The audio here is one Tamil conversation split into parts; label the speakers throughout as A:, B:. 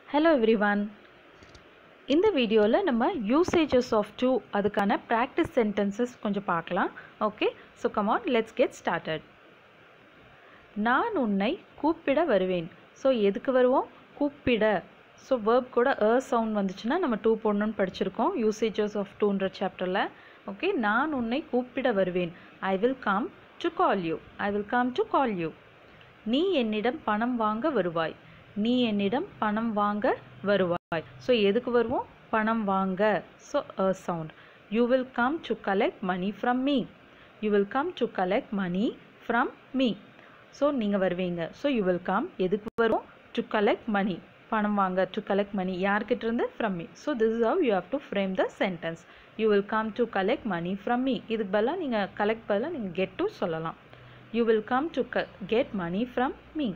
A: ஹலோ எவ்ரிவன் இந்த வீடியோவில் நம்ம யூசேஜஸ் ஆஃப் டூ அதுக்கான ப்ராக்டிஸ் சென்டென்சஸ் கொஞ்சம் பார்க்கலாம் okay so come on let's get started நான் உன்னை கூப்பிட வருவேன் ஸோ எதுக்கு வருவோம் கூப்பிட ஸோ வேர்ப் கூட அ சவுண்ட் வந்துச்சுன்னா நம்ம டூ போடணும்னு படிச்சிருக்கோம் யூசேஜஸ் ஆஃப் டூன்ற சாப்டரில் ஓகே நான் உன்னை கூப்பிட வருவேன் I will come to call you I will come to call you நீ என்னிடம் பணம் வாங்க வருவாய் நீ என்னிடம் பணம் வாங்க வருவாய் ஸோ எதுக்கு வருவோம் பணம் வாங்க so uh sound you will come to collect money from me you will come to collect money from me so நீங்கள் வருவீங்க ஸோ யூ வில் கம் எதுக்கு வரும் டு கலெக்ட் மணி பணம் வாங்க டு கலெக்ட் மணி யார்கிட்ட இருந்து from me so this is how you have to frame the sentence you will come to collect money from me இதுக்கு பதிலாக நீங்கள் கலெக்ட் பதிலாக நீங்கள் கெட் டு சொல்லலாம் யூ வில் கம் டு க get money from me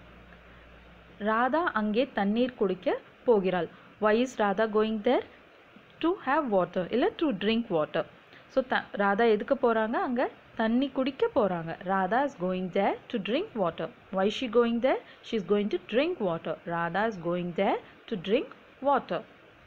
A: Radha அங்கே தண்ணீர் குடிக்க போகிறாள் why is Radha going there to have water இல்லை to drink water so the Radha எதுக்கு போகிறாங்க அங்கே தண்ணி குடிக்க போகிறாங்க Radha is going there to drink water why she going there she is going to drink water Radha is going there to drink water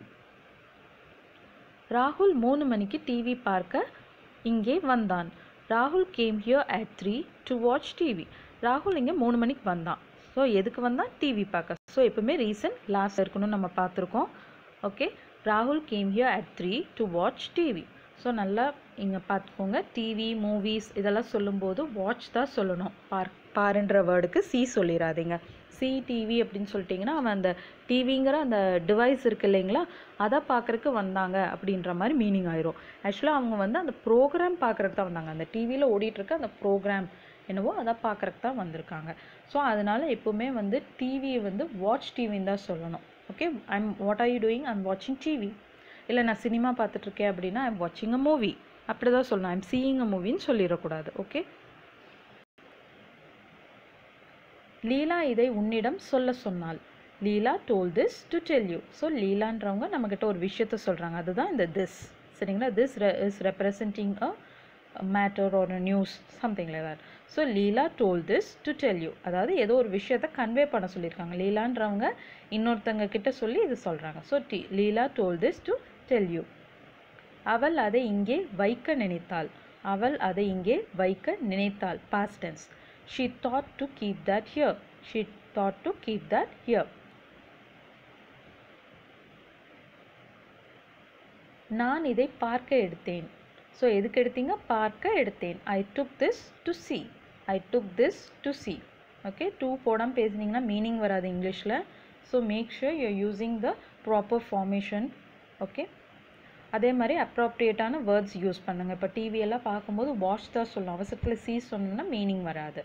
A: ராகுல் மூணு மணிக்கு டிவி பார்க்க இங்கே வந்தான் ராகுல் came here at three to watch TV ராகுல் இங்கே மூணு மணிக்கு வந்தான் ஸோ எதுக்கு வந்தால் டிவி பார்க்க ஸோ எப்பவுமே ரீசன் லாஸ்ட் இருக்கணும்னு நம்ம பார்த்துருக்கோம் ஓகே ராகுல் came here at three to watch TV so நல்லா இங்கே பார்த்துக்கோங்க டிவி மூவிஸ் இதெல்லாம் சொல்லும்போது வாட்ச் தான் சொல்லணும் பார் பாருன்ற வேர்டுக்கு சி சொல்லிடாதீங்க சி டிவி அப்படின்னு சொல்லிட்டிங்கன்னா அவன் அந்த டிவிங்கிற அந்த டிவைஸ் இருக்குது இல்லைங்களா அதை பார்க்குறக்கு வந்தாங்க அப்படின்ற மாதிரி மீனிங் ஆயிரும் ஆக்சுவலாக அவங்க வந்து அந்த ப்ரோக்ராம் பார்க்குறக்கு தான் வந்தாங்க அந்த டிவியில் ஓடிட்டுருக்க அந்த ப்ரோக்ராம் என்னவோ அதை பார்க்குறக்கு தான் வந்திருக்காங்க ஸோ அதனால் எப்போவுமே வந்து டிவியை வந்து வாட்ச் டிவின்னு தான் சொல்லணும் okay I'm what are you doing I'm வாட்சிங் டிவி இல்லை நான் சினிமா பார்த்துட்ருக்கேன் அப்படின்னா ஐம் வாட்சிங் அ மூவி அப்படி தான் சொல்லணும் ஐம் சீயிங் அ மூவின்னு சொல்லிடக்கூடாது ஓகே லீலா இதை உன்னிடம் சொல்ல சொன்னாள் Leela told this to tell you so லீலான்றவங்க நம்மக்கிட்ட ஒரு விஷயத்த சொல்கிறாங்க அதுதான் இந்த திஸ் சரிங்களா this is representing a matter ஒரு news something like that so Leela told this to tell you அதாவது ஏதோ ஒரு விஷயத்த கன்வே பண்ண சொல்லியிருக்காங்க லீலான்றவங்க இன்னொருத்தங்க கிட்ட சொல்லி இது சொல்கிறாங்க so the Leela told this to tell you அவள் அதை இங்கே வைக்க நினைத்தாள் அவள் அதை இங்கே வைக்க நினைத்தாள் past tense she thought to keep that here she thought to keep that here நான் இதை பார்க்க எடுத்தேன் ஸோ எதுக்கு எடுத்தீங்க பார்க்க எடுத்தேன் I took this to see I took this to see okay to போடாமல் பேசுனீங்கன்னா மீனிங் வராது இங்கிலீஷில் so make sure you using the proper formation okay அதே மாதிரி அப்ராப்ரியேட்டான வேர்ட்ஸ் யூஸ் பண்ணுங்கள் இப்போ டிவியெல்லாம் பார்க்கும்போது வாட்ச் தான் சொல்லணும் அவசரத்தில் சி சொன்னோம்னா மீனிங் வராது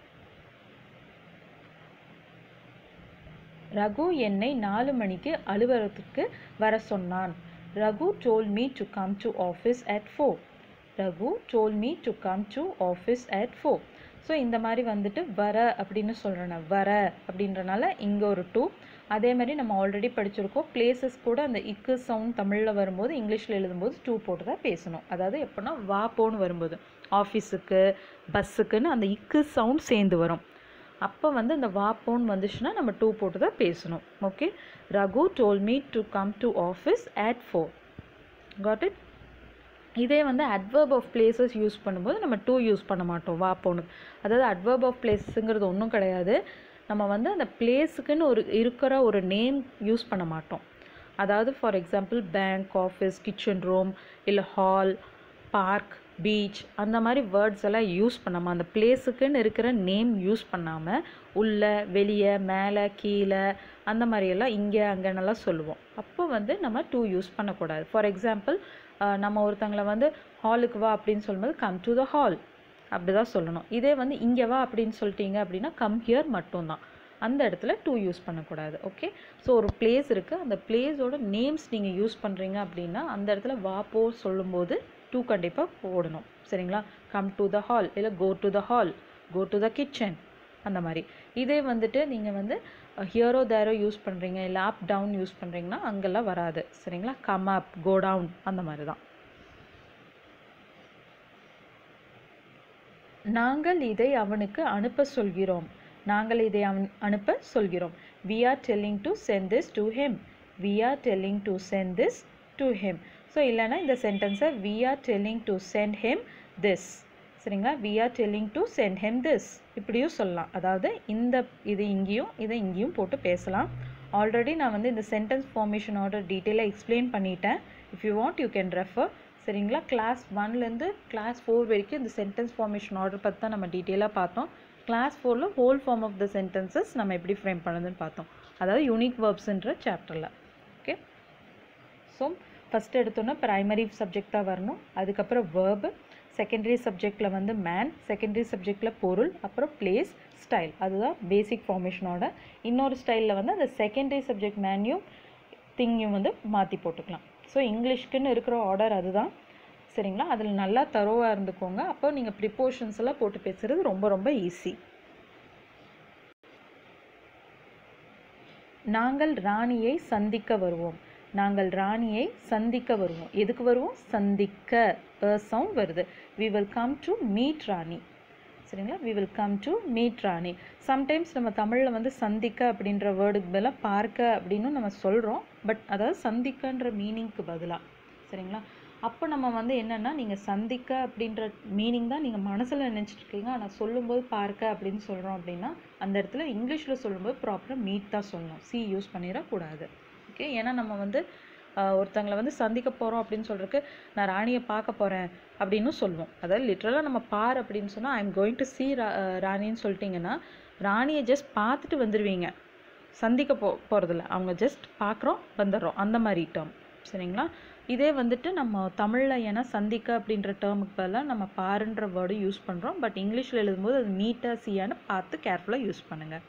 A: ரகு என்னை நாலு மணிக்கு அலுவலகத்துக்கு வர சொன்னான் Raghu told me to come to office at four Raghu told me to come to office at four so இந்த மாதிரி வந்துட்டு வர அப்படின்னு சொல்கிறேன் வர அப்படின்றனால இங்கே ஒரு டூ அதே மாதிரி நம்ம ஆல்ரெடி படிச்சிருக்கோம் பிளேசஸ் கூட அந்த இக்கு சவுண்ட் தமிழில் வரும்போது இங்கிலீஷில் எழுதும்போது டூ போட்டு தான் பேசணும் அதாவது எப்போனா வா போன்னு வரும்போது ஆஃபீஸுக்கு பஸ்ஸுக்குன்னு அந்த இக்கு சவுண்ட் சேர்ந்து வரும் அப்போ வந்து இந்த வா போன் வந்துச்சுன்னா நம்ம டூ போட்டு தான் பேசணும் okay Raghu told me to come to office at four got it இதே வந்து அட்வர்ப் ஆஃப் பிளேசஸ் யூஸ் பண்ணும்போது நம்ம டூ யூஸ் பண்ண மாட்டோம் வா போனுக்கு அதாவது அட்வர்ப் ஆஃப் பிளேஸுங்கிறது ஒன்றும் கிடையாது நம்ம வந்து அந்த பிளேஸுக்குன்னு ஒரு இருக்கிற ஒரு நேம் யூஸ் பண்ண மாட்டோம் அதாவது for example bank office kitchen room இல்லை ஹால் பார்க் பீச் அந்த மாதிரி வேர்ட்ஸ் எல்லாம் யூஸ் பண்ணாமல் அந்த பிளேஸுக்குன்னு இருக்கிற நேம் யூஸ் பண்ணாமல் உள்ள வெளியே மேலே கீழே அந்த மாதிரியெல்லாம் இங்கே அங்கேன்னெல்லாம் சொல்லுவோம் அப்போ வந்து நம்ம டூ யூஸ் பண்ணக்கூடாது ஃபார் எக்ஸாம்பிள் நம்ம ஒருத்தங்களை வந்து ஹாலுக்கு வா அப்படின்னு சொல்லும்போது கம் டு த ஹால் அப்படி தான் சொல்லணும் இதே வந்து இங்கே வா அப்படின்னு சொல்லிட்டீங்க அப்படின்னா கம் ஹியர் மட்டும்தான் அந்த இடத்துல டூ யூஸ் பண்ணக்கூடாது ஓகே ஸோ ஒரு பிளேஸ் இருக்குது அந்த பிளேஸோட நேம்ஸ் நீங்கள் யூஸ் பண்ணுறீங்க அப்படின்னா அந்த இடத்துல வா போ சொல்லும்போது டூ கண்டிப்பாக போடணும் சரிங்களா கம் டு த ஹால் இல்லை go to the hall go to the kitchen அந்த மாதிரி இதே வந்துட்டு நீங்கள் வந்து ஹியரோ தேரோ யூஸ் பண்ணுறீங்க இல்லை அப் டவுன் யூஸ் பண்ணுறீங்கன்னா அங்கெல்லாம் வராது சரிங்களா கம் அப் கோ டவுன் அந்த மாதிரி தான் நாங்கள் இதை அவனுக்கு அனுப்ப சொல்கிறோம் நாங்கள் இதை அவன் அனுப்ப சொல்கிறோம் we are telling to send this to him we are telling to send this to him so இல்லைன்னா இந்த சென்டென்ஸை we are telling to send him this சரிங்களா we are telling to send him this இப்படியும் சொல்லலாம் அதாவது இந்த இது இங்கேயும் இதை இங்கேயும் போட்டு பேசலாம் ஆல்ரெடி நான் வந்து இந்த சென்டென்ஸ் ஃபார்மேஷனோட டீட்டெயிலாக எக்ஸ்பிளைன் பண்ணிட்டேன் if you want you can refer சரிங்களா கிளாஸ் ஒன்லேருந்து கிளாஸ் ஃபோர் வரைக்கும் இந்த சென்டென்ஸ் ஃபார்மேஷன் ஆர்டர் பற்றி தான் நம்ம டீட்டெயிலாக பார்த்தோம் கிளாஸ் ஃபோரில் whole form of the sentences நம்ம எப்படி ஃப்ரேம் பண்ணுதுன்னு பார்த்தோம் அதாவது யூனிக் வேர்ப்ஸ்ன்ற சாப்டரில் ஓகே ஸோ ஃபஸ்ட் எடுத்தோன்னா ப்ரைமரி சப்ஜெக்ட் தான் வரணும் அதுக்கப்புறம் வேர்பு செகண்டரி சப்ஜெக்டில் வந்து மேன் செகண்டரி சப்ஜெக்டில் பொருள் அப்புறம் பிளேஸ் ஸ்டைல் அதுதான் பேசிக் ஃபார்மேஷனோட இன்னொரு ஸ்டைலில் வந்து அந்த செகண்டரி சப்ஜெக்ட் மேன்யூம் திங்கையும் வந்து மாற்றி போட்டுக்கலாம் ஸோ இங்கிலீஷ்க்குன்னு இருக்கிற ஆர்டர் அதுதான் சரிங்களா அதில் நல்லா தரோவாக இருந்துக்கோங்க அப்போ நீங்கள் ப்ரிப்போர்ஷன்ஸ் எல்லாம் போட்டு பேசுகிறது ரொம்ப ரொம்ப ஈஸி நாங்கள் ராணியை சந்திக்க வருவோம் நாங்கள் ராணியை சந்திக்க வருவோம் எதுக்கு வருவோம் சந்திக்க சவுண்ட் வருது we will come to meet Rani சரிங்களா we will come to meet Rani sometimes நம்ம தமிழில் வந்து சந்திக்க அப்படின்ற வேர்டுக்கு பதிலாக பார்க்க அப்படின்னு நம்ம சொல்கிறோம் பட் அதாவது சந்திக்கன்ற மீனிங்க்கு பதிலாக சரிங்களா அப்போ நம்ம வந்து என்னென்னா நீங்கள் சந்திக்க அப்படின்ற மீனிங் தான் நீங்கள் மனசில் நினச்சிட்டு இருக்கீங்க ஆனால் சொல்லும்போது பார்க்க அப்படின்னு சொல்கிறோம் அப்படின்னா அந்த இடத்துல இங்கிலீஷில் சொல்லும்போது ப்ராப்பராக மீட் தான் சொல்லணும் சி யூஸ் பண்ணிடக்கூடாது ஓகே ஏன்னா நம்ம வந்து ஒருத்தங்களை வந்து சந்திக்க போகிறோம் அப்படின்னு சொல்கிறதுக்கு நான் ராணியை பார்க்க போகிறேன் அப்படின்னு சொல்லுவோம் அதாவது லிட்ரலாக நம்ம பார் அப்படின்னு சொன்னால் I am going to see ராணின்னு சொல்லிட்டிங்கன்னா ராணியை ஜஸ்ட் பார்த்துட்டு வந்துடுவீங்க சந்திக்க போ போகிறதில்ல அவங்க ஜஸ்ட் பார்க்குறோம் வந்துடுறோம் அந்த மாதிரி டேர்ம் சரிங்களா இதே வந்துட்டு நம்ம தமிழில் ஏன்னா சந்திக்க அப்படின்ற டேர்முக்கு பதிலாக நம்ம பாருன்ற வேர்டு யூஸ் பண்ணுறோம் பட் இங்கிலீஷில் எழுதும்போது அது மீட்டா சியான்னு பார்த்து கேர்ஃபுல்லாக யூஸ் பண்ணுங்கள்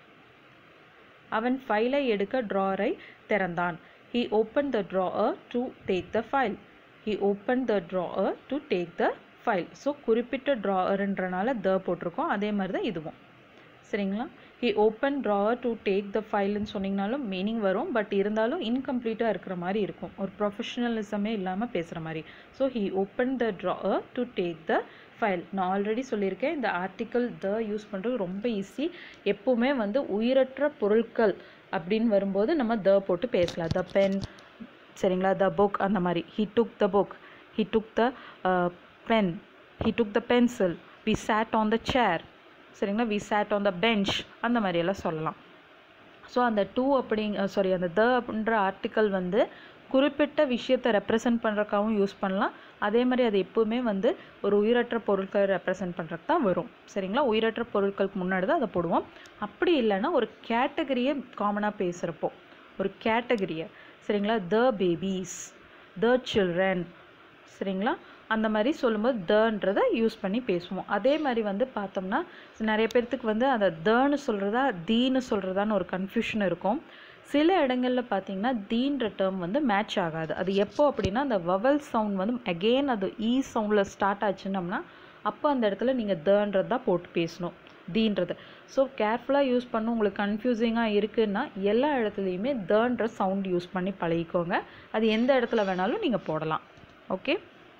A: அவன் ஃபைலை எடுக்க ட்ராரை திறந்தான் he opened the drawer to take the file he opened the drawer to take the file so குறிப்பிட்ட ட்ராவர்ன்றனால த போட்டிருக்கோம் அதே மாதிரி தான் இதுவும் சரிங்களா he opened drawer to take the fileன்னு சொன்னீங்கனாலும் மீனிங் வரும் பட் இருந்தாலும் இன்கம்ப்ளீட்டாக இருக்கிற மாதிரி இருக்கும் ஒரு ப்ரொஃபஷனலிசமே இல்லாமல் பேசுகிற மாதிரி so he opened the drawer to take the file நான் ஆல்ரெடி சொல்லியிருக்கேன் இந்த ஆர்டிக்கல் த யூஸ் பண்ணுறது ரொம்ப ஈஸி எப்போவுமே வந்து உயிரற்ற பொருட்கள் அப்படின்னு வரும்போது நம்ம த போட்டு பேசலாம் த பென் சரிங்களா த புக் அந்த மாதிரி he took the book he took the pen he took the pencil we sat on the chair சரிங்களா we sat on the bench அந்த மாதிரியெல்லாம் சொல்லலாம் ஸோ அந்த டூ அப்படிங்க சாரி அந்த த அப்படின்ற ஆர்டிக்கல் வந்து குறிப்பிட்ட விஷயத்தை ரெப்ரசன்ட் பண்ணுறக்காகவும் யூஸ் பண்ணலாம் அதே மாதிரி அது எப்போவுமே வந்து ஒரு உயிரற்ற பொருட்களை ரெப்ரசன்ட் பண்ணுறக்கு தான் வரும் சரிங்களா உயிரற்ற பொருட்களுக்கு முன்னாடி தான் அதை போடுவோம் அப்படி இல்லைன்னா ஒரு கேட்டகரியை காமனாக பேசுகிறப்போ ஒரு கேட்டகரியை சரிங்களா த பேபீஸ் த சில்ட்ரன் சரிங்களா அந்த மாதிரி சொல்லும்போது தன்றதை யூஸ் பண்ணி பேசுவோம் அதே மாதிரி வந்து பார்த்தோம்னா நிறைய பேர்த்துக்கு வந்து அந்த தன்னு சொல்கிறதா தீன்னு சொல்கிறதான்னு ஒரு கன்ஃபியூஷன் இருக்கும் சில இடங்களில் பார்த்தீங்கன்னா தீன்ற டேர்ம் வந்து மேட்ச் ஆகாது அது எப்போ அப்படின்னா அந்த வவல் சவுண்ட் வந்து அகெயின் அது ஈ சவுண்டில் ஸ்டார்ட் ஆச்சுன்னோம்னா அப்போ அந்த இடத்துல நீங்கள் தன்றது தான் போட்டு பேசணும் தீன்றது ஸோ கேர்ஃபுல்லாக யூஸ் பண்ண உங்களுக்கு கன்ஃபியூசிங்காக இருக்குன்னா எல்லா இடத்துலையுமே தன்ற சவுண்ட் யூஸ் பண்ணி பழகிக்கோங்க அது எந்த இடத்துல வேணாலும் நீங்கள் போடலாம் ஓகே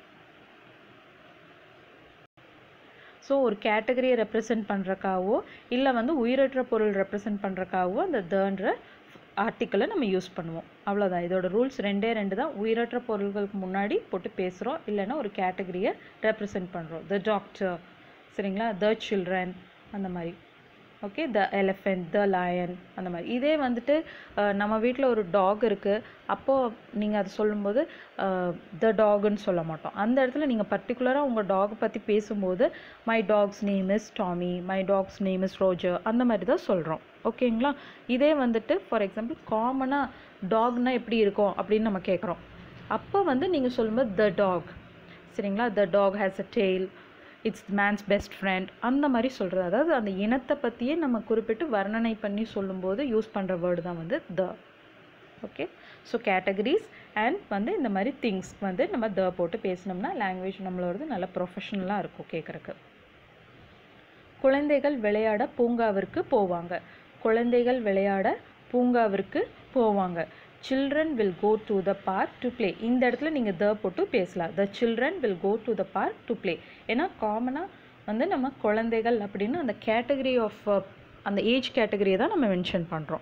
A: ஸோ ஒரு கேட்டகரியை ரெப்ரசன்ட் பண்ணுறக்காவோ இல்லை வந்து உயிரற்ற பொருள் ரெப்ரசன்ட் பண்ணுறக்காவோ அந்த தன்ற ஆர்டிக்கலை நம்ம யூஸ் பண்ணுவோம் அவ்வளோதான் இதோட ரூல்ஸ் ரெண்டே ரெண்டு தான் உயிரற்ற பொருள்களுக்கு முன்னாடி போட்டு பேசுகிறோம் இல்லைன்னா ஒரு கேட்டகரியை ரெப்ரசன்ட் பண்ணுறோம் த டாக்டர் சரிங்களா த சில்ட்ரன் அந்த மாதிரி okay the elephant the lion அந்த மாதிரி இதே வந்துட்டு நம்ம வீட்டில் ஒரு டாக் இருக்குது அப்போது நீங்கள் அதை சொல்லும்போது த டாக்னு சொல்ல மாட்டோம் அந்த இடத்துல நீங்கள் பர்டிகுலராக உங்கள் டாக் பற்றி பேசும்போது my dog's name is Tommy my dog's name is Roger அந்த மாதிரி தான் சொல்கிறோம் ஓகேங்களா இதே வந்துட்டு ஃபார் எக்ஸாம்பிள் காமனாக டாக்னா எப்படி இருக்கும் அப்படின்னு நம்ம கேட்குறோம் அப்போ வந்து நீங்கள் சொல்லும்போது த டாக் சரிங்களா the dog has a tail it's man's best friend அந்த மாதிரி சொல்கிறது அதாவது அந்த இனத்தை பற்றியே நம்ம குறிப்பிட்டு வர்ணனை பண்ணி சொல்லும்போது யூஸ் பண்ணுற வேர்டு தான் வந்து the okay so categories and வந்து இந்த மாதிரி திங்ஸ் வந்து நம்ம த போட்டு பேசினோம்னா லாங்குவேஜ் நம்மளோடது நல்ல ப்ரொஃபஷ்னலாக இருக்கும் கேட்குறக்கு குழந்தைகள் விளையாட பூங்காவிற்கு போவாங்க குழந்தைகள் விளையாட பூங்காவிற்கு போவாங்க children will go to the park to play இந்த இடத்துல நீங்கள் த போட்டு பேசலாம் the children will go to the park to play ஏன்னா காமனாக வந்து நம்ம குழந்தைகள் அப்படின்னு அந்த கேட்டகரி ஆஃப் அந்த ஏஜ் கேட்டகரியை தான் நம்ம மென்ஷன் பண்ணுறோம்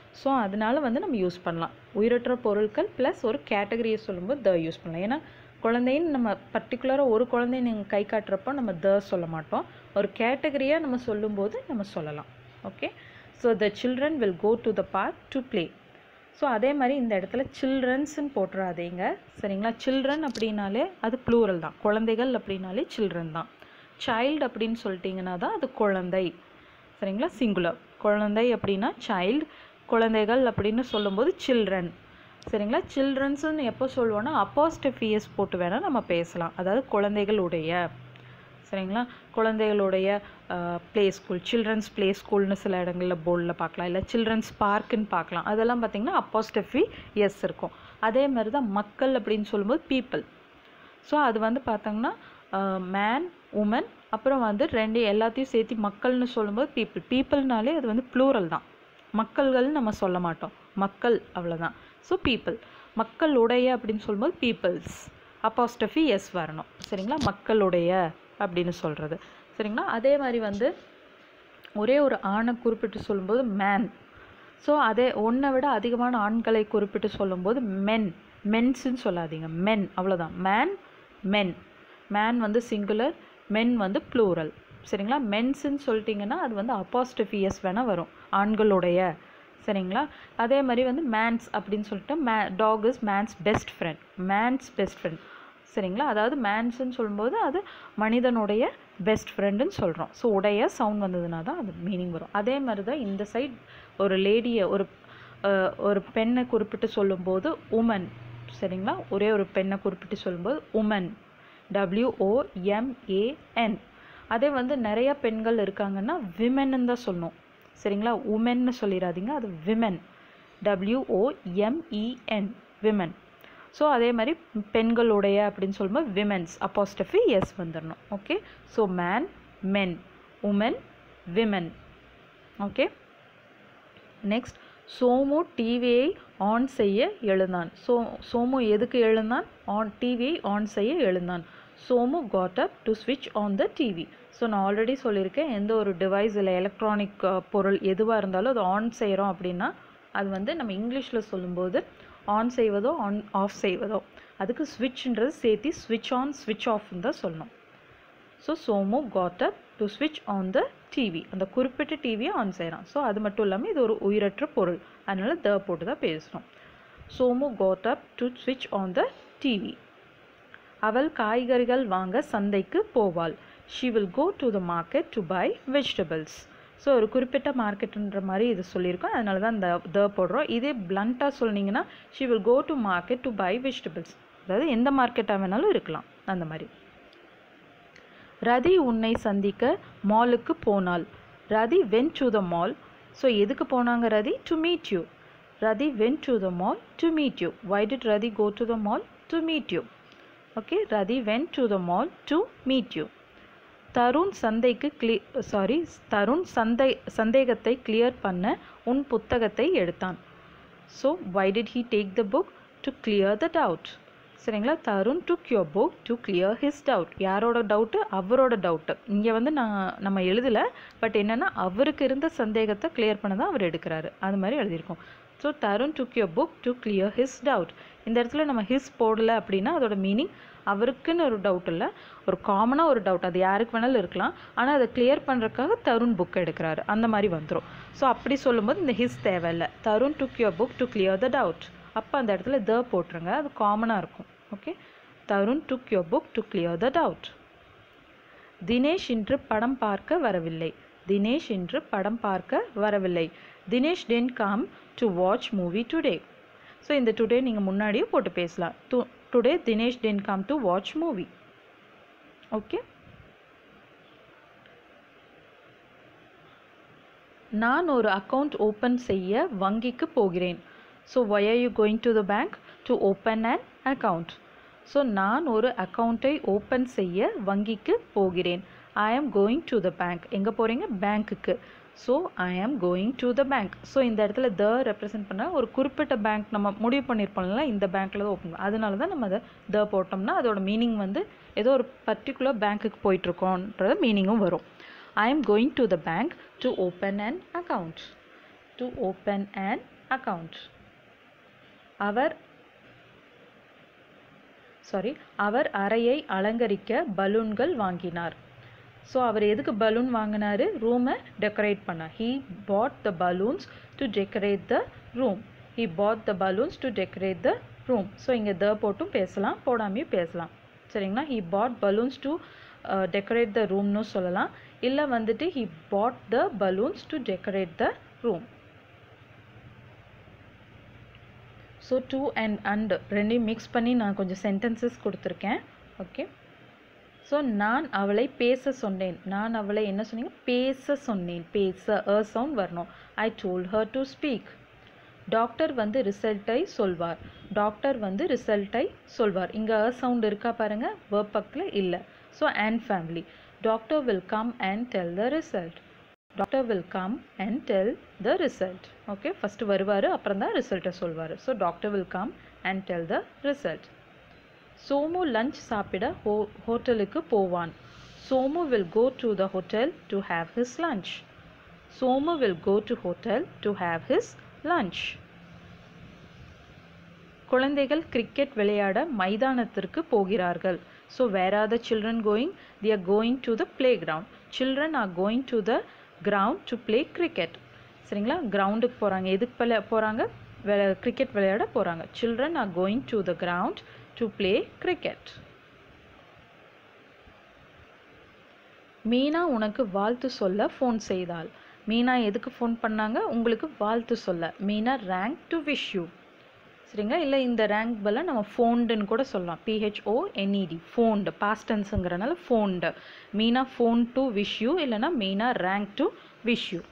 A: ஸோ அதனால வந்து நம்ம யூஸ் பண்ணலாம் உயிரற்ற பொருட்கள் ப்ளஸ் ஒரு கேட்டகரியை சொல்லும்போது த யூஸ் பண்ணலாம் ஏன்னா குழந்தைன்னு நம்ம பர்டிகுலராக ஒரு குழந்தைய நீங்கள் கை காட்டுறப்போ நம்ம த சொல்ல மாட்டோம் ஒரு கேட்டகரியாக நம்ம சொல்லும்போது நம்ம சொல்லலாம் okay so the children will go to the park to play so அதே மாதிரி இந்த இடத்துல சில்ட்ரன்ஸ்ன்னு போட்டுறாதீங்க சரிங்களா சில்ட்ரன் அப்படின்னாலே அது ப்ளூரல் தான் குழந்தைகள் அப்படின்னாலே சில்ட்ரன் தான் சைல்டு அப்படின்னு சொல்லிட்டிங்கன்னா தான் அது குழந்தை சரிங்களா சிங்குலர் குழந்தை அப்படின்னா சைல்டு குழந்தைகள் அப்படின்னு சொல்லும்போது சில்ட்ரன் சரிங்களா சில்ட்ரன்ஸ்னு எப்போ சொல்லுவோன்னா அப்போஸ்டஃபியஸ் போட்டு வேணால் நம்ம பேசலாம் அதாவது குழந்தைகளுடைய சரிங்களா குழந்தைகளுடைய ப்ளே ஸ்கூல் சில்ட்ரன்ஸ் ப்ளே ஸ்கூல்னு சில இடங்களில் போர்டில் பார்க்கலாம் இல்லை சில்ட்ரன்ஸ் பார்க்குன்னு பார்க்கலாம் அதெல்லாம் பார்த்திங்கன்னா அப்போஸ்டஃபி எஸ் இருக்கும் அதே மாதிரி தான் மக்கள் அப்படின்னு சொல்லும்போது பீப்புள் ஸோ அது வந்து பார்த்தோங்கன்னா மேன் உமன் அப்புறம் வந்து ரெண்டு எல்லாத்தையும் சேர்த்து மக்கள்னு சொல்லும்போது பீப்புள் பீப்புள்னாலே அது வந்து ப்ளூரல் தான் மக்கள்கள்னு நம்ம சொல்ல மாட்டோம் மக்கள் அவ்வளோதான் ஸோ பீப்புள் மக்களுடைய அப்படின்னு சொல்லும்போது பீப்புள்ஸ் அப்போஸ்டஃபி எஸ் வரணும் சரிங்களா மக்களுடைய அப்படின்னு சொல்கிறது சரிங்களா அதே மாதிரி வந்து ஒரே ஒரு ஆணை குறிப்பிட்டு சொல்லும்போது மேன் ஸோ அதே ஒன்றை விட அதிகமான ஆண்களை குறிப்பிட்டு சொல்லும்போது மென் மென்ஸ்ன்னு சொல்லாதீங்க மென் அவ்வளோதான் மேன் மென் மேன் வந்து சிங்குலர் மென் வந்து ப்ளூரல் சரிங்களா மென்ஸ்ன்னு சொல்லிட்டிங்கன்னா அது வந்து அப்போஸ்டஃபியஸ் வேணால் வரும் ஆண்களுடைய சரிங்களா அதே மாதிரி வந்து மேன்ஸ் அப்படின்னு சொல்லிட்டு my dog is man's best friend man's best friend சரிங்களா அதாவது மேன்ஸ்ன்னு சொல்லும்போது அது மனிதனுடைய பெஸ்ட் ஃப்ரெண்டுன்னு சொல்கிறோம் ஸோ உடைய சவுண்ட் வந்ததுனா தான் அது மீனிங் வரும் அதே மாதிரி தான் இந்த சைட் ஒரு லேடியை ஒரு அஹ், ஒரு பெண்ணை குறிப்பிட்டு சொல்லும்போது உமன் சரிங்களா ஒரே ஒரு பெண்ணை குறிப்பிட்டு சொல்லும்போது உமன் டபிள்யூஓஎம்ஏஎன் அதே வந்து நிறைய பெண்கள் இருக்காங்கன்னா விமென்னு தான் சொல்லணும் சரிங்களா உமென்னு சொல்லிடாதீங்க அது விமென் டபிள்யூஓஎம்இஎன் விமென் ஸோ அதே மாதிரி பெண்களுடைய அப்படின்னு சொல்லும்போது விமென்ஸ் அப்போஸ்டஃபி எஸ் வந்துடணும் okay so man men woman women okay next Somu டிவியை ஆன் செய்ய எழுந்தான் சோ சோமு எதுக்கு எழுந்தான் ஆன் டிவியை ஆன் செய்ய எழுந்தான் Somu got up to switch on the TV so நான் ஆல்ரெடி சொல்லியிருக்கேன் எந்த ஒரு டிவைஸ் இல்லை எலக்ட்ரானிக் பொருள் எதுவாக இருந்தாலும் அது ஆன் செய்கிறோம் அப்படின்னா அது வந்து நம்ம இங்கிலீஷில் சொல்லும்போது ஆன் செய்வதோ ஆன் ஆஃப் செய்வதோ அதுக்கு ஸ்விட்ச்ன்றது சேர்த்து ஸ்விட்ச் ஆன் ஸ்விட்ச் ஆஃப்னு தான் சொல்லணும் so Somu got up to ஸ்விட்ச் ஆன் த டிவி அந்த குறிப்பிட்ட டிவியை ஆன் செய்கிறான் ஸோ அது மட்டும் இல்லாமல் இது ஒரு உயிரற்ற பொருள் அதனால த போட்டு தான் பேசணும் சோமு got up டு ஸ்விட்ச் ஆன் த டிவி அவள் காய்கறிகள் வாங்க சந்தைக்கு போவாள் she will go to the market to buy vegetables so ஒரு குறிப்பிட்ட மார்க்கெட்டுன்ற மாதிரி இது சொல்லியிருக்கோம் அதனால தான் இந்த த போடுறோம் இதே பிளண்ட்டாக சொன்னீங்கன்னா she will go to market to buy vegetables அதாவது எந்த மார்க்கெட்டாக வேணாலும் இருக்கலாம் அந்த மாதிரி ரதி உன்னை சந்திக்க மாலுக்கு போனாள் Rathi went to the mall so எதுக்கு போனாங்க Rathi to meet you Rathi went to the mall to meet you why did Rathi go to the mall to meet you okay Rathi went to the mall to meet you Tarun சந்தைக்கு கிளி சாரி தருண் சந்தை சந்தேகத்தை கிளியர் பண்ண உன் புத்தகத்தை எடுத்தான் so why did he take the book to clear the doubt சரிங்களா Tarun took your book to clear his doubt யாரோட டவுட்டு அவரோட டவுட்டு இங்கே வந்து நான் நம்ம எழுதலை பட் என்னென்னா அவருக்கு இருந்த சந்தேகத்தை கிளியர் பண்ண தான் அவர் எடுக்கிறாரு அது மாதிரி எழுதியிருக்கோம் so Tarun took your book to clear his doubt இந்த இடத்துல நம்ம ஹிஸ் போடல அப்படின்னா அதோட மீனிங் அவருக்குன்னு ஒரு டவுட் இல்லை ஒரு காமனாக ஒரு டவுட் அது யாருக்கு வேணாலும் இருக்கலாம் ஆனால் அதை கிளியர் பண்ணுறதுக்காக தருண் புக் எடுக்கிறாரு அந்த மாதிரி வந்துடும் ஸோ அப்படி சொல்லும்போது இந்த ஹிஸ் தேவையில்லை Tarun took your book to clear the doubt அப்போ அந்த இடத்துல த போட்டுருங்க அது காமனாக இருக்கும் okay Tarun took your book to clear the doubt Dinesh இன்று படம் பார்க்க வரவில்லை தினேஷ் இன்று படம் பார்க்க வரவில்லை Dinesh didn't come to watch movie today so இந்த டுடே நீங்கள் முன்னாடியே போட்டு பேசலாம் to today Dinesh didn't come to watch movie okay நான் ஒரு அக்கவுண்ட் ஓப்பன் செய்ய வங்கிக்கு போகிறேன் so Y are you going to the bank to open an account so நான் ஒரு அக்கௌண்ட்டை ஓப்பன் செய்ய வங்கிக்கு போகிறேன் ஐ am going to the bank எங்கே போகிறீங்க பேங்க்குக்கு so I am going to the bank so இந்த இடத்துல த ரெப்ரசென்ட் பண்ண ஒரு குறிப்பிட்ட பேங்க் நம்ம முடிவு பண்ணியிருப்போம்ல இந்த பேங்க்கில் தான் ஓப்பன் அதனால தான் நம்ம அதை த போட்டோம்னா அதோட மீனிங் வந்து ஏதோ ஒரு பர்டிகுலர் பேங்க்குக்கு போயிட்டுருக்கோன்ற மீனிங்கும் வரும் I am going to the bank to open an account to open an account அவர் சாரி அவர் அறையை அலங்கரிக்க பலூன்கள் வாங்கினார் ஸோ அவர் எதுக்கு பலூன் வாங்கினாரு ரூமை டெக்கரேட் பண்ண he bought the balloons to decorate the room he bought the balloons to decorate the room so இங்கே த போட்டும் பேசலாம் போடாமையும் பேசலாம் சரிங்களா he bought balloons to decorate the ரூம்னு சொல்லலாம் இல்லை வந்துட்டு he bought the balloons to decorate the room so to and and ரெண்டையும் மிக்ஸ் பண்ணி நான் கொஞ்சம் சென்டென்சஸ் கொடுத்துருக்கேன் ஓகே ஸோ நான் அவளை பேச சொன்னேன் நான் அவளை என்ன சொன்னீங்க பேச சொன்னேன் பேச அ சவுண்ட் வரணும் I told her to speak doctor வந்து ரிசல்ட்டை சொல்வார் டாக்டர் வந்து ரிசல்ட்டை சொல்வார் இங்கே அ சவுண்ட் இருக்கா பாருங்க வேர்ப் பக்கத்தில் இல்லை so and family doctor will come and tell the result doctor will come and tell the result okay first வருவார் அப்புறம் தான் ரிசல்ட்டை சொல்வார் so doctor will come and tell the result Somu lunch சாப்பிட ஹோ ஹோட்டலுக்கு போவான் Somu will go to the hotel to have his lunch Somu will go to hotel to have his lunch குழந்தைகள் கிரிக்கெட் விளையாட மைதானத்திற்கு போகிறார்கள் so where are the children going the are going to the play ground children are going to the ground to play cricket சரிங்களா கிரவுண்டுக்கு போகிறாங்க எதுக்கு விளையா போகிறாங்க விளை கிரிக்கெட் விளையாட போகிறாங்க children are going to the ground to play cricket Meena உனக்கு வாழ்த்து சொல்ல ஃபோன் செய்தாள் மீனா எதுக்கு ஃபோன் பண்ணாங்க உங்களுக்கு வாழ்த்து சொல்ல Meena rang to wish you சரிங்களா இல்லை இந்த ரேங்க் பதிலாக நம்ம ஃபோண்டுன்னு கூட சொல்லலாம் பிஹெச்ஓ என்இடி ஃபோன்டு பாஸ்டன்ஸுங்கிறனால phoned Meena phone to wish you இல்லைனா Meena rang to wish you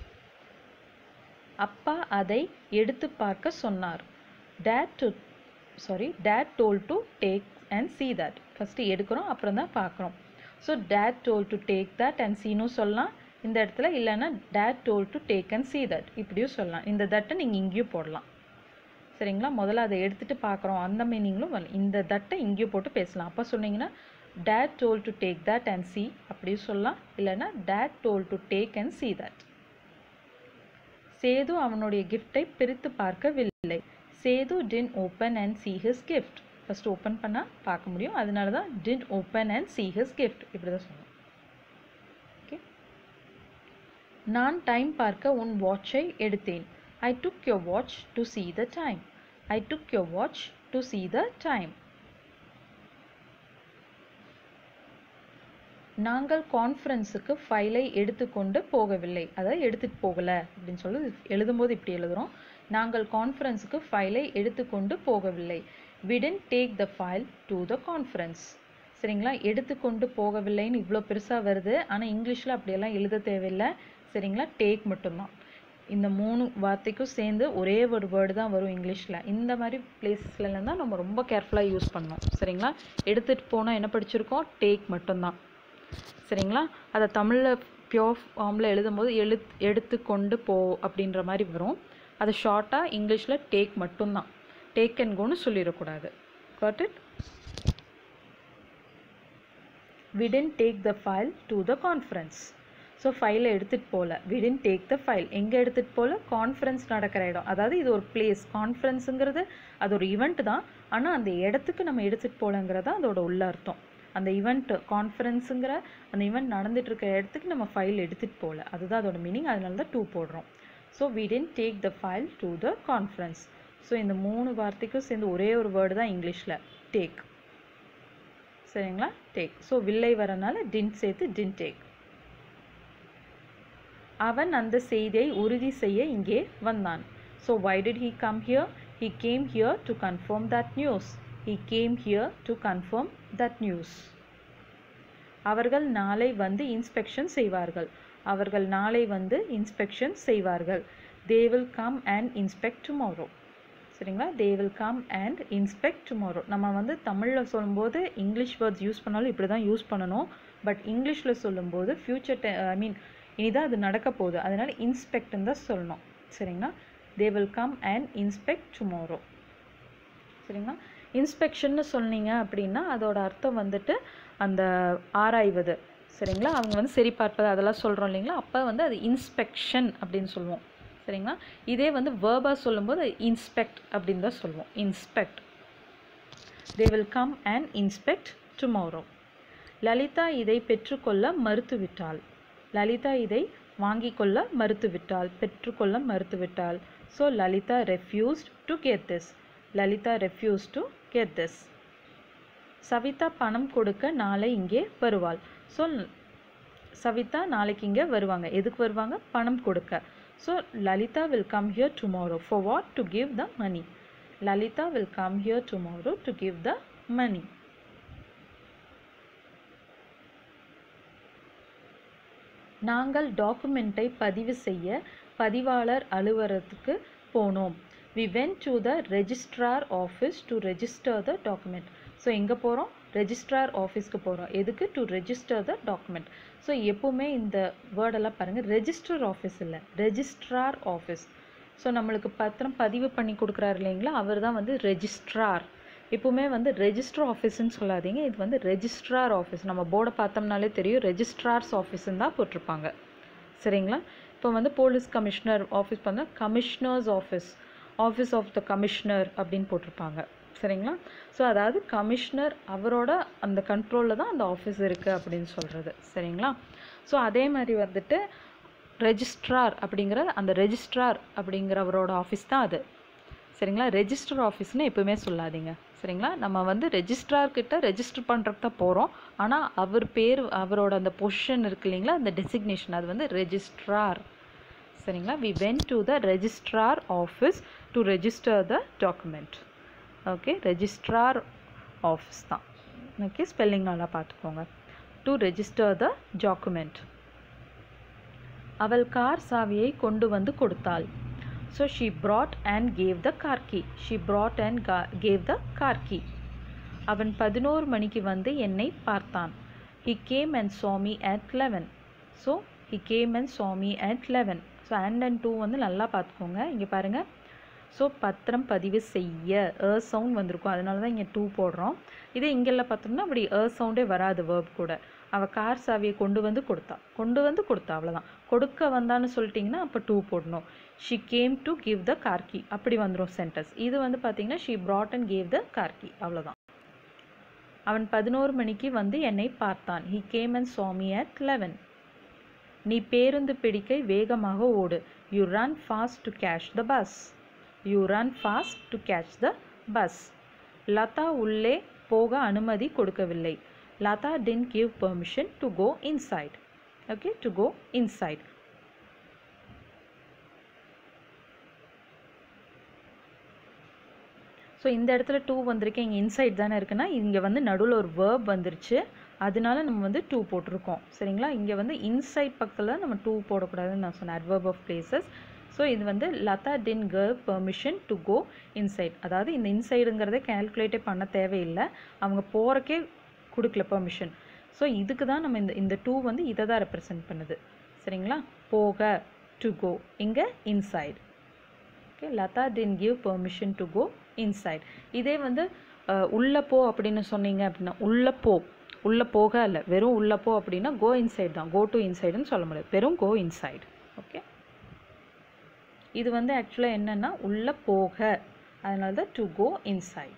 A: அப்பா அதை எடுத்து பார்க்க சொன்னார் dad to sorry dad told to take and see that first எடுக்கிறோம் அப்புறம் தான் பார்க்குறோம் so dad told to take that and சீனும் சொல்லலாம் இந்த இடத்துல இல்லைன்னா dad told to take and see that இப்படியும் சொல்லலாம் இந்த தட்டை நீங்கள் இங்கேயும் போடலாம் சரிங்களா முதல்ல அதை எடுத்துகிட்டு பார்க்குறோம் அந்த மீனிங்லும் வரல இந்த தட்டை இங்கேயும் போட்டு பேசலாம் அப்போ சொன்னீங்கன்னா dad told to take that and see அப்படியும் சொல்லலாம் இல்லைன்னா dad told to take and see that Sethu அவனுடைய கிஃப்டை பிரித்து பார்க்கவில்லை Sethu didn't open and see his gift first open பண்ணால் பார்க்க முடியும் அதனால தான் didn't open and see his gift இப்படி தான் சொல்லணும் ஓகே நான் டைம் பார்க்க உன் வாட்சை எடுத்தேன் I took your watch to see the time I took your watch to see the time நாங்கள் கான்ஃபரன்ஸுக்கு ஃபைலை எடுத்துக்கொண்டு போகவில்லை அதாவது எடுத்துகிட்டு போகலை அப்படின்னு சொல்லி எழுதும்போது இப்படி எழுதுகிறோம் நாங்கள் கான்ஃபரன்ஸுக்கு ஃபைலை எடுத்துக்கொண்டு போகவில்லை we didn't take the file to the conference சரிங்களா எடுத்துக்கொண்டு போகவில்லைன்னு இவ்வளோ பெருசாக வருது ஆனால் இங்கிலீஷில் அப்படியெல்லாம் எழுத தேவையில்லை சரிங்களா டேக் மட்டும்தான் இந்த மூணு வார்த்தைக்கும் சேர்ந்து ஒரே ஒரு வேர்டு தான் வரும் இங்கிலீஷில் இந்த மாதிரி பிளேசஸ்லாம் தான் நம்ம ரொம்ப கேர்ஃபுல்லாக யூஸ் பண்ணணும் சரிங்களா எடுத்துகிட்டு போனால் என்ன படிச்சிருக்கோம் டேக் மட்டும்தான் சரிங்களா அதை தமிழில் பியோர் ஃபார்மில் எழுதும்போது எழு எடுத்து கொண்டு போ அப்படின்ற மாதிரி வரும் அதை ஷார்ட்டாக இங்கிலீஷில் டேக் மட்டும்தான் டேக் அண்ட் கோன்னு சொல்லிடக்கூடாது got it we didn't take the file to the conference so ஃபைலை எடுத்துகிட்டு போகல விடன் டேக் த ஃபைல் எங்கே எடுத்துகிட்டு போகல கான்ஃபரன்ஸ் நடக்கிற இடம் அதாவது இது ஒரு பிளேஸ் கான்ஃபரன்ஸுங்கிறது அது ஒரு ஈவெண்ட் தான் ஆனால் அந்த இடத்துக்கு நம்ம எடுத்துகிட்டு போகலங்கிறது தான் அதோட உள்ள அர்த்தம் அந்த ஈவெண்ட் கான்ஃபரன்ஸுங்கிற அந்த ஈவெண்ட் நடந்துட்டு இருக்க இடத்துக்கு நம்ம ஃபைல் எடுத்துகிட்டு போகல அதுதான் அதோட மீனிங் அதனால தான் டூ போடுறோம் so we didn't take the file to the conference so இந்த மூணு வார்த்தைக்கும் சேர்ந்து ஒரே ஒரு வேர்டு தான் இங்கிலீஷில் டேக் சரிங்களா டேக் ஸோ வில்லை வரனால டின் சேர்த்து டின் டேக் அவன் அந்த செய்தியை உறுதி செய்ய இங்கே வந்தான் so why did he come here he came here to confirm that news he came here to confirm that news அவர்கள் நாளை வந்து இன்ஸ்பெக்ஷன் செய்வார்கள் அவர்கள் நாளை வந்து இன்ஸ்பெக்ஷன் செய்வார்கள் they will come and inspect tomorrow சரிங்களா they will come and inspect tomorrow நம்ம வந்து தமிழில் சொல்லும்போது இங்கிலீஷ் வேர்ட்ஸ் யூஸ் பண்ணாலும் இப்படி தான் யூஸ் பண்ணணும் பட் இங்கிலீஷில் சொல்லும்போது ஃப்யூச்சர் ஐ மீன் இனிதான் அது நடக்க போகுது அதனால இன்ஸ்பெக்ட்னு தான் சொல்லணும் சரிங்களா they will come and inspect tomorrow சரிங்களா இன்ஸ்பெக்ஷன்னு சொன்னீங்க அப்படின்னா அதோட அர்த்தம் வந்துட்டு அந்த ஆராய்வது சரிங்களா அவங்க வந்து சரி பார்ப்பது அதெல்லாம் சொல்கிறோம் இல்லைங்களா அப்போ வந்து அது இன்ஸ்பெக்ஷன் அப்படின்னு சொல்லுவோம் சரிங்களா இதே வந்து வேர்பாக சொல்லும்போது இன்ஸ்பெக்ட் அப்படின்னு தான் சொல்லுவோம் inspect they will come and inspect tomorrow Lalitha இதை பெற்றுக்கொள்ள மறுத்துவிட்டாள் லலிதா இதை வாங்கிக் கொள்ள மறுத்துவிட்டாள் பெற்றுக்கொள்ள மறுத்துவிட்டாள் so Lalitha refused to get this Lalitha refuse to get this Savitha பணம் கொடுக்க நாளை இங்கே வருவாள் ஸோ சவிதா நாளைக்கு இங்கே வருவாங்க எதுக்கு வருவாங்க பணம் கொடுக்க so Lalitha will come here tomorrow for what to give the money Lalitha will come here tomorrow to give the money நாங்கள் டாக்குமெண்ட்டை பதிவு செய்ய பதிவாளர் அலுவலகத்துக்கு போனோம் we went to the registrar office to register the document so எங்கே போகிறோம் ரெஜிஸ்ட்ரார் ஆஃபீஸ்க்கு போகிறோம் எதுக்கு to register the document so எப்போவுமே இந்த வேர்டெல்லாம் பாருங்கள் ரெஜிஸ்டர் ஆஃபீஸ் இல்லை ரெஜிஸ்ட்ரார் ஆஃபீஸ் ஸோ நம்மளுக்கு பத்திரம் பதிவு பண்ணி கொடுக்குறாரு இல்லைங்களா அவர் தான் வந்து ரெஜிஸ்ட்ரார் எப்பவுமே வந்து ரெஜிஸ்டர் ஆஃபீஸ்ன்னு சொல்லாதீங்க இது வந்து ரெஜிஸ்ட்ரார் ஆஃபீஸ் நம்ம போர்டை பார்த்தோம்னாலே தெரியும் ரெஜிஸ்ட்ரார்ஸ் ஆஃபீஸ்ன்னு தான் போட்டிருப்பாங்க சரிங்களா இப்போ வந்து போலீஸ் கமிஷனர் ஆஃபீஸ் பார்த்தா commissioner's office office of the commissioner அப்படின்னு போட்டிருப்பாங்க சரிங்களா ஸோ அதாவது கமிஷனர் அவரோட அந்த கண்ட்ரோலில் தான் அந்த ஆஃபீஸ் இருக்குது அப்படின்னு சொல்கிறது சரிங்களா ஸோ அதே மாதிரி வந்துட்டு ரெஜிஸ்ட்ரார் அப்படிங்கிற அந்த ரெஜிஸ்ட்ரார் அப்படிங்கிறவரோட ஆஃபீஸ் தான் அது சரிங்களா ரெஜிஸ்டர் ஆஃபீஸ்னு எப்பவுமே சொல்லாதீங்க சரிங்களா நம்ம வந்து ரெஜிஸ்ட்ரார் கிட்ட ரெஜிஸ்டர் பண்ணுறதுக்கு தான் போகிறோம் ஆனால் அவர் பேர் அவரோட அந்த பொசிஷன் இருக்கு இல்லைங்களா அந்த டெசிக்னேஷன் அது வந்து ரெஜிஸ்ட்ரார் சரிங்களா we went to the registrar office to register the document okay registrar office தான் ஓகே ஸ்பெல்லிங் நல்லா பார்த்துக்கோங்க டு ரெஜிஸ்டர் த டாக்குமெண்ட் அவள் கார் சாவியை கொண்டு வந்து கொடுத்தாள் so she brought and gave the car key she brought and gave the car key அவன் பதினோரு மணிக்கு வந்து என்னை பார்த்தான் he came and saw me at eleven so he came and saw me at eleven so and and two வந்து நல்லா பார்த்துக்கோங்க இங்கே பாருங்கள் ஸோ பத்திரம் பதிவு செய்ய ஏ சவுண்ட் வந்திருக்கும் அதனால தான் இங்கே டூ போடுறோம் இதே இங்கெல்லாம் பார்த்தோம்னா அப்படி ஏ சவுண்டே வராது வேர்ப் கூட அவள் கார் சாவியை கொண்டு வந்து கொடுத்தா கொண்டு வந்து கொடுத்தா அவ்வளோதான் கொடுக்க வந்தான்னு சொல்லிட்டிங்கன்னா அப்போ டூ போடணும் she came to give the car key அப்படி வந்துடும் சென்டென்ஸ் இது வந்து பார்த்தீங்கன்னா she brought and gave the car key அவ்வளோதான் அவன் பதினோரு மணிக்கு வந்து என்னை பார்த்தான் he came and saw me at eleven நீ பேருந்து பிடிக்க வேகமாக ஓடு you run fast to catch the bus you run fast to catch the bus Latha உள்ளே போக அனுமதி கொடுக்கவில்லை Latha didn't give permission to go inside okay to go inside so இந்த இடத்துல டூ வந்திருக்கு இங்கே இன்சைட் தானே இருக்குன்னா இங்கே வந்து நடுவில் ஒரு வேர்ப் வந்துருச்சு அதனால நம்ம வந்து டூ போட்டிருக்கோம் சரிங்களா இங்கே வந்து இன்சைட் பக்கத்தில் நம்ம டூ போடக்கூடாதுன்னு நான் சொன்னேன் adverb of places ஸோ இது வந்து Latha didn't give permission to go inside அதாவது இந்த இன்சைடுங்கிறத கேல்குலேட்டே பண்ண தேவையில்லை அவங்க போகிறக்கே கொடுக்கல பெர்மிஷன் ஸோ இதுக்கு தான் நம்ம இந்த இந்த டூ வந்து இதை தான் ரெப்ரசன்ட் பண்ணுது சரிங்களா போக டு கோ இங்கே inside okay Latha didn't give permission to go inside இதே வந்து அஹ், உள்ள போ அப்படின்னு சொன்னீங்க அப்படின்னா உள்ள போ உள்ள போக இல்லை வெறும் உள்ள போ அப்படின்னா கோ இன்சைட் தான் கோ டு இன்சைடுன்னு சொல்ல முடியாது வெறும் கோ இன்சைட் ஓகே இது வந்து ஆக்சுவலாக என்னன்னா உள்ள போக அதனால தான் டு கோ இன்சைட்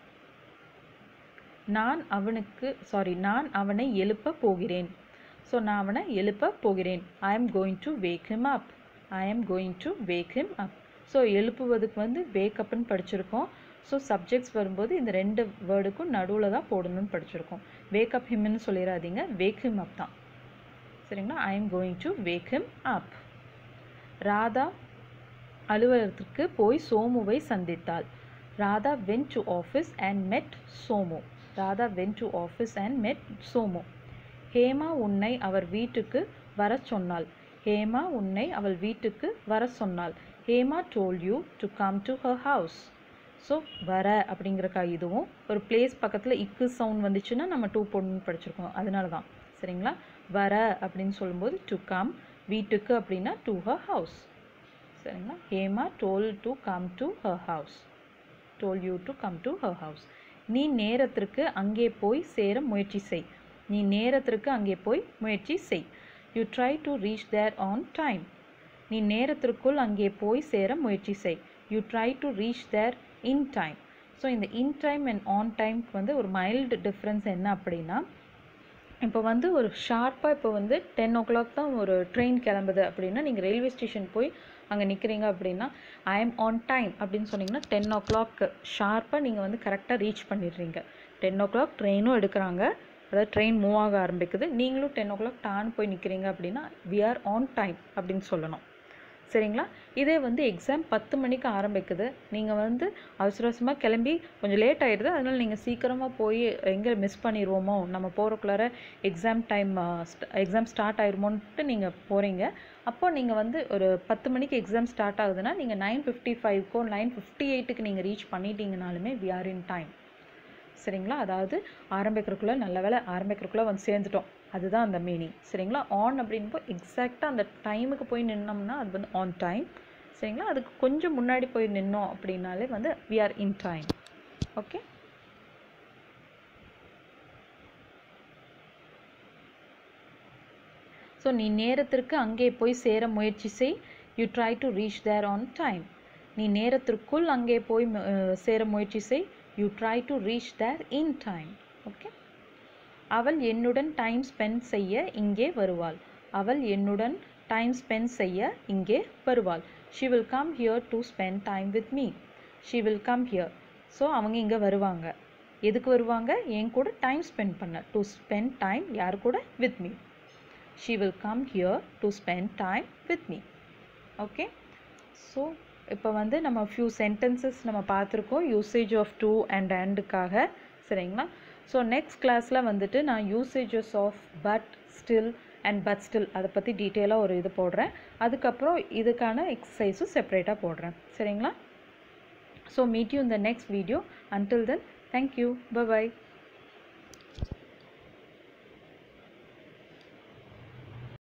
A: நான் அவனுக்கு சாரி நான் அவனை எழுப்ப போகிறேன் ஸோ நான் அவனை எழுப்ப போகிறேன் I am going to wake him up I am going to wake him up so எழுப்புவதுக்கு வந்து வேக் அப்னு படிச்சிருக்கோம் ஸோ சப்ஜெக்ட்ஸ் வரும்போது இந்த ரெண்டு வேர்டுக்கும் நடுவில் தான் போடணும்னு படிச்சிருக்கோம் வேக் அப் ஹிம்னு சொல்லிடாதீங்க வேக் him அப் தான் சரிங்களா I am going to wake him up Radha அலுவலகத்திற்கு போய் சோமுவை சந்தித்தாள் Radha went to office and met Somu Radha went to office and met Somu Hema உன்னை அவர் வீட்டுக்கு வரச் சொன்னாள் ஹேமா உன்னை அவள் வீட்டுக்கு வர சொன்னாள் Hema told you to come to her house so வர அப்படிங்கிறக்கா இதுவும் ஒரு பிளேஸ் பக்கத்தில் இக்கு சவுண்ட் வந்துச்சுன்னா நம்ம டூ போடணும்னு படிச்சிருக்கோம் அதனால தான் சரிங்களா வர அப்படின்னு சொல்லும்போது டு கம் வீட்டுக்கு அப்படின்னா டு her ஹவுஸ் சரிங்களா Hema told to come to her house told you to come to her house நீ நேரத்திற்கு அங்கே போய் சேர முயற்சி செய் நீ நேரத்திற்கு அங்கே போய் முயற்சி செய் you try to reach there on time நீ நேரத்திற்குள் அங்கே போய் சேர முயற்சி செய் you try to reach there in time so இந்த இன் டைம் அண்ட் ஆன் டைம்க்கு வந்து ஒரு மைல்டு டிஃப்ரென்ஸ் என்ன அப்படின்னா இப்போ வந்து ஒரு ஷார்ப்பாக இப்போ வந்து டென் ஓ கிளாக் தான் ஒரு ட்ரெயின் கிளம்புது அப்படின்னா நீங்கள் ரயில்வே ஸ்டேஷன் போய் அங்கே நிற்கிறீங்க அப்படின்னா ஐ எம் ஆன் டைம் அப்படின்னு சொன்னீங்கன்னா டென் ஓ கிளாக் ஷார்ப்பாக நீங்கள் வந்து கரெக்டாக ரீச் பண்ணிடுறீங்க டென் ஓ கிளாக் ட்ரெயினும் எடுக்கிறாங்க அதாவது ட்ரெயின் மூவ் ஆக ஆரம்பிக்குது நீங்களும் டென் ஓ கிளாக் டான் போய் நிற்கிறீங்க அப்படின்னா வி ஆர் ஆன் டைம் அப்படின்னு சொல்லணும் சரிங்களா இதே வந்து எக்ஸாம் பத்து மணிக்கு ஆரம்பிக்குது நீங்கள் வந்து அவசர அவசரமாக கிளம்பி கொஞ்சம் லேட் ஆகிடுது அதனால் நீங்கள் சீக்கிரமாக போய் எங்கே மிஸ் பண்ணிடுவோமோ நம்ம போகிறக்குள்ளார எக்ஸாம் டைம் எக்ஸாம் ஸ்டார்ட் ஆயிருமோன்ட்டு நீங்கள் போகிறீங்க அப்போ நீங்கள் வந்து ஒரு பத்து மணிக்கு எக்ஸாம் ஸ்டார்ட் ஆகுதுன்னா நீங்கள் நைன் ஃபிஃப்டி ஃபைவ்க்கோ நைன் ஃபிஃப்டி எயிட்டுக்கு நீங்கள் ரீச் பண்ணிட்டீங்கனாலுமே வி ஆர் இன் டைம் சரிங்களா அதாவது ஆரம்பிக்கிறதுக்குள்ளே நல்ல வேலை ஆரம்பிக்கிறதுக்குள்ளே வந்து சேர்ந்துட்டோம் அதுதான் அந்த மீனிங் சரிங்களா ஆன் அப்படின்போ எக்ஸாக்டாக அந்த டைமுக்கு போய் நின்னோம்னா அது வந்து ஆன் டைம் சரிங்களா அதுக்கு கொஞ்சம் முன்னாடி போய் நின்னோம் அப்படின்னாலே வந்து we are in time okay so நீ நேரத்திற்கு அங்கே போய் சேர முயற்சி செய் you try to reach there on time நீ நேரத்திற்குள் அங்கே போய் மு- அஹ் சேர முயற்சி செய் you try to reach there in time okay அவள் என்னுடன் டைம் ஸ்பெண்ட் செய்ய இங்கே வருவாள் அவள் என்னுடன் டைம் ஸ்பெண்ட் செய்ய இங்கே வருவாள் she will come here to spend time with me she will come here so அவங்க இங்கே வருவாங்க எதுக்கு வருவாங்க என் கூட டைம் ஸ்பெண்ட் பண்ண டு ஸ்பெண்ட் டைம் யார் கூட with me she will come here to spend time with me okay so இப்போ வந்து நம்ம ஃபியூ சென்டென்சஸ் நம்ம பார்த்துருக்கோம் யூசேஜ் ஆஃப் டூ அண்ட் அண்டுக்காக சரிங்களா ஸோ நெக்ஸ்ட் கிளாஸில் வந்துட்டு நான் usages of but still and but still அதை பற்றி டீட்டெயிலாக ஒரு இது போடுறேன் அதுக்கப்புறம் இதுக்கான எக்ஸசைஸும் செப்பரேட்டாக போடுறேன் சரிங்களா ஸோ மீட் யூ இந்த next video until then thank you by